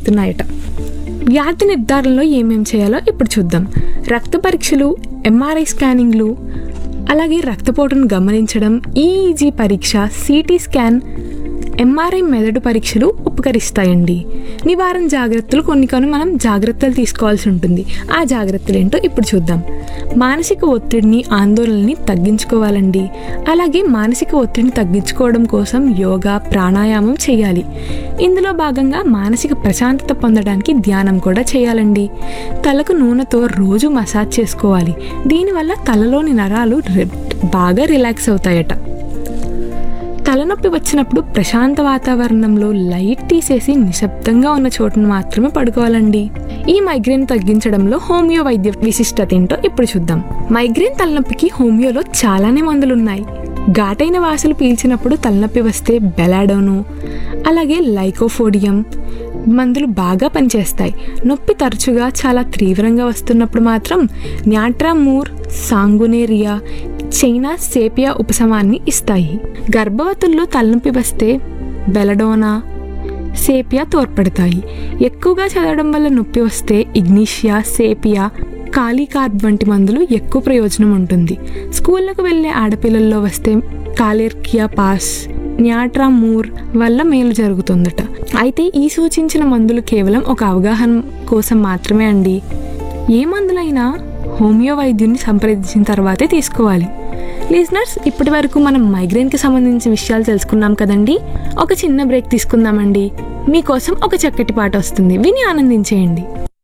చేస్తున్నాయట వ్యాధి నిర్ధారణలో ఏమేం చేయాలో ఇప్పుడు చూద్దాం రక్త పరీక్షలు ఎంఆర్ఐ స్కానింగ్లు అలాగే రక్తపోటును గమనించడం ఈఈజీ పరీక్ష సిటీ స్కాన్ ఎంఆర్ఐ మెదడు పరీక్షలు ఉపకరిస్తాయండి నివారణ జాగ్రత్తలు కొన్ని కొన్ని మనం జాగ్రత్తలు తీసుకోవాల్సి ఉంటుంది ఆ జాగ్రత్తలు ఏంటో ఇప్పుడు చూద్దాం మానసిక ఒత్తిడిని ఆందోళనని తగ్గించుకోవాలండి అలాగే మానసిక ఒత్తిడిని తగ్గించుకోవడం కోసం యోగా ప్రాణాయామం చేయాలి ఇందులో భాగంగా మానసిక ప్రశాంతత పొందడానికి ధ్యానం కూడా చేయాలండి తలకు నూనెతో రోజు మసాజ్ చేసుకోవాలి దీనివల్ల తలలోని నరాలు రి- బాగా రిలాక్స్ అవుతాయట తలనొప్పి వచ్చినప్పుడు ప్రశాంత వాతావరణంలో లైట్ తీసేసి నిశ్శబ్దంగా ఉన్న చోటును మాత్రమే పడుకోవాలండి ఈ మైగ్రేన్ తగ్గించడంలో హోమియో వైద్య విశిష్టత ఏంటో ఇప్పుడు చూద్దాం మైగ్రేన్ తలనొప్పికి హోమియోలో చాలానే మందులున్నాయి ఘాటైన వాసలు పీల్చినప్పుడు తలనొప్పి వస్తే బెలాడోను అలాగే లైకోఫోడియం మందులు బాగా పనిచేస్తాయి నొప్పి తరచుగా చాలా తీవ్రంగా వస్తున్నప్పుడు మాత్రం న్యాట్రామూర్ సాంగునేరియా చైనా సేపియా ఉపశమాన్ని ఇస్తాయి గర్భవతుల్లో తలనొప్పి వస్తే బెలడోనా సేపియా తోడ్పడతాయి ఎక్కువగా చదవడం వల్ల నొప్పి వస్తే ఇగ్నీషియా సేపియా కాలీకార్బ్ వంటి మందులు ఎక్కువ ప్రయోజనం ఉంటుంది స్కూళ్ళకు వెళ్ళే ఆడపిల్లల్లో వస్తే కాలేర్కియా పాస్ న్యాట్రామూర్ వల్ల మేలు జరుగుతుందట అయితే ఈ సూచించిన మందులు కేవలం ఒక అవగాహన కోసం మాత్రమే అండి ఏ మందులైనా హోమియో వైద్యుని సంప్రదించిన తర్వాతే తీసుకోవాలి లిజనర్స్ ఇప్పటి వరకు మనం మైగ్రేన్కి సంబంధించిన విషయాలు తెలుసుకున్నాం కదండి ఒక చిన్న బ్రేక్ తీసుకుందామండి మీకోసం ఒక చక్కటి పాట వస్తుంది విని ఆనందించేయండి